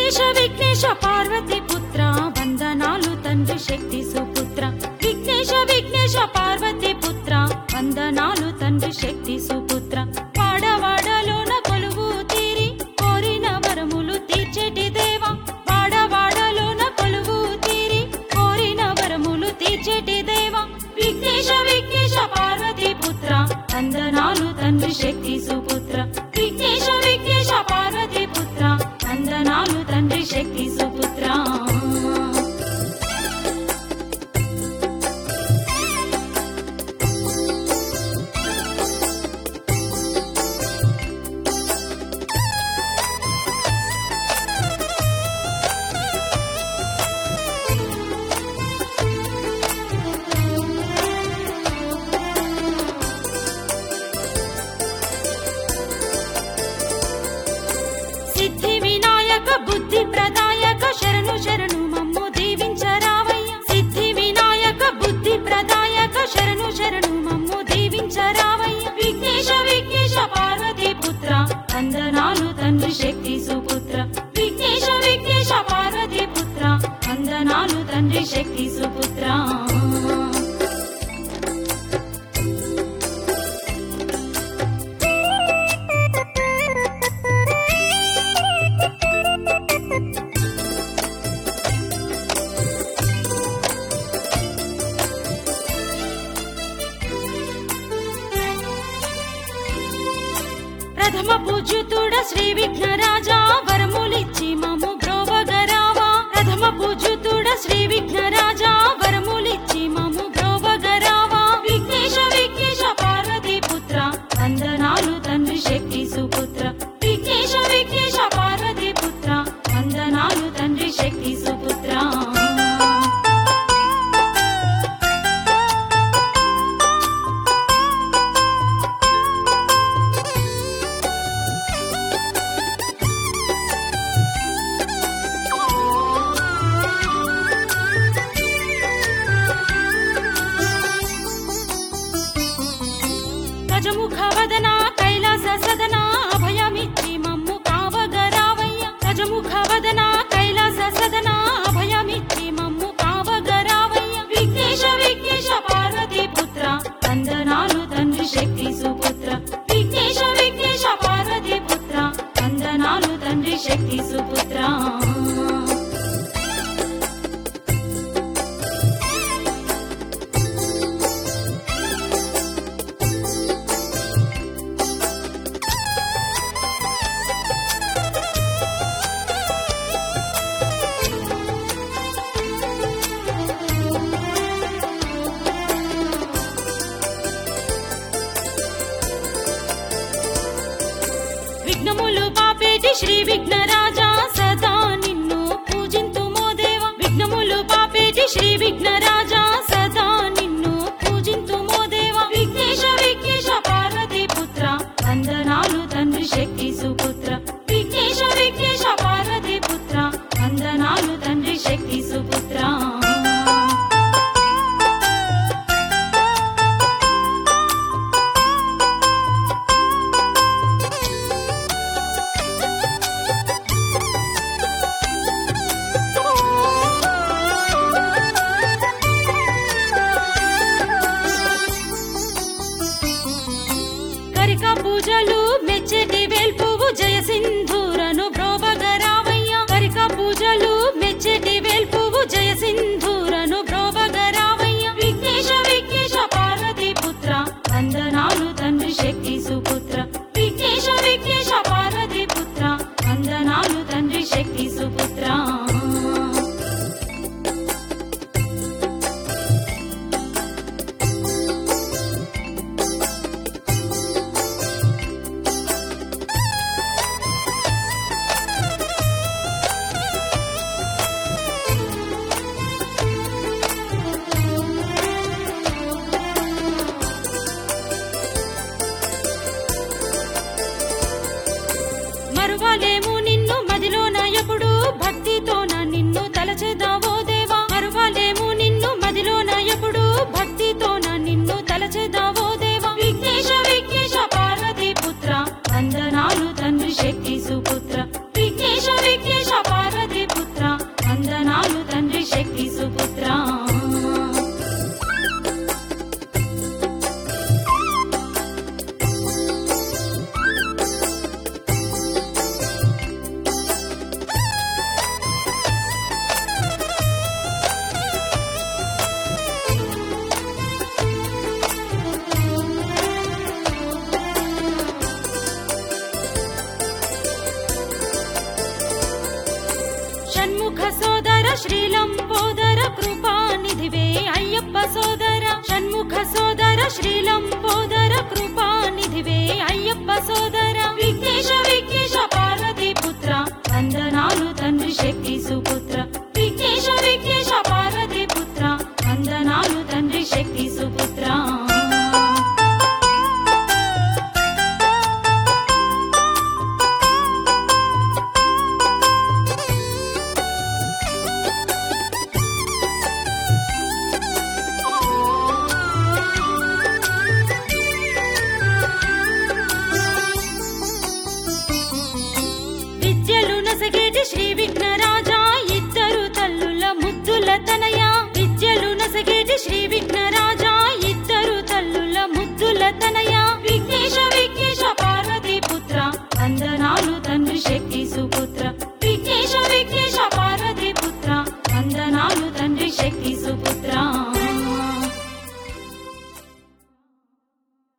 విఘ్నేశ విఘ్నేశ పార్వతి పుత్ర వందనాలు తండ్రి శక్తి సుపుత్ర విఘ్నేశ విఘ్నేశ పార్వతి పుత్ర వందనాలు తండ్రి శక్తి సుపుత్ర వాడవాడలోన కొలువు తీరి కోరిన వరములు తీర్చేటి దేవా వాడవాడలోన కొలువు తీరి కోరిన వరములు తీర్చేటి దేవా విఘ్నేశ విఘ్నేశ పార్వతి పుత్ర వందనాలు తండ్రి శక్తి సుపుత్ర విఘ్నేశ విఘ్నేశ పార్వతి పుత్ర వందనాలు తండ్రి శక్తి సుపుత్ర సిద్ధి వినాయక బుద్ధి ప్రదాయక శరణు శరణు మమ్ము దీవించరావయ్య సిద్ధి వినాయక బుద్ధి ప్రదాయక శరణు శరణు మమ్ము దీవించరావయ్య విఘ్నేశ విఘ్నేశ పార్వతి పుత్ర వందనాలు తండ్రి శక్తి సుపుత్ర విఘ్నేశ విఘ్నేశ పార్వతి పుత్ర వందనాలు తండ్రి శక్తి సుపుత్ర ప్రథమ పూజ్యుతుడ శ్రీ విఘ్నరాజా వరములిచ్చి మము బ్రోవగరావా ప్రథమ పూజ్యుతుడ శ్రీ విఘ్నరాజా వరములిచ్చి మము బ్రోవగరావా విఘ్నేశ విఘ్నేశ పార్వతి పుత్ర వందనాలు తండ్రి శక్తి సుపుత్ర విఘ్నేశ విఘ్నేశ పార్వతి పుత్ర వందనాలు తండ్రి శక్తి సుపుత్ర గజముఖ వదన కైలాస సదన అభయమిచ్చి మమ్ము కావగరావయ్య గజముఖ వదన కైలాస సదన అభయమిచ్చి మమ్ము కావగరావయ్య విఘ్నేశ విఘ్నేశ పార్వతి పుత్ర వందనాలు తండ్రి శక్తి సుపుత్ర విఘ్నేశ విఘ్నేశ పార్వతి పుత్ర వందనాలు తండ్రి శక్తి సుపుత్ర విఘ్నములు పాపేటి శ్రీ విఘ్నరాజా సదా నిన్ను పూజింతుమో దేవ విఘ్నములు పాపేటి శ్రీ విఘ్నరాజా సదా నిన్ను పూజింతుమో దేవ విఘ్నేశ విఘ్నేశ పార్వతి పుత్ర వందనాలు తండ్రి శక్తి సుపుత్ర విఘ్నేశ విఘ్నేశ పార్వతి పుత్ర వందనాలు తండ్రి శక్తి సుపుత్ర కరిక పూజలు మెచ్చటి వేల్పువు జయ సింధూరను బ్రోబగరావయ్య కరిక పూజలు మెచ్చటి వేల్పువు జయ సింధూరను బ్రోబగరావయ్య విఘ్నేశ విఘ్నేశ పార్వతి పుత్ర వందనాలు తండ్రి శక్తి సుపుత్ర విఘ్నేశ విఘ్నేశ పార్వతి పుత్ర వందనాలు తండ్రి శక్తి సుపుత్ర షణ్ముఖ సోదర శ్రీలంబోదర కృపానిధివే అయ్యప్ప సోదర విఘ్నేశ విఘ్నేశ పార్వతి పుత్ర వందనాలు తండ్రి శక్తి సుపుత్ర విఘ్నేశ విఘ్నేశ పార్వతి పుత్ర వందనాలు తండ్రి శక్తి సుపుత్ర విద్యలు నసగేటి శ్రీ విఘ్నరాజా ఇద్దరు తల్లుల ముద్దుల తనయ విద్యలు నసగేటి శ్రీ విఘ్నరాజా ఇద్దరు తల్లుల ముద్దుల తనయ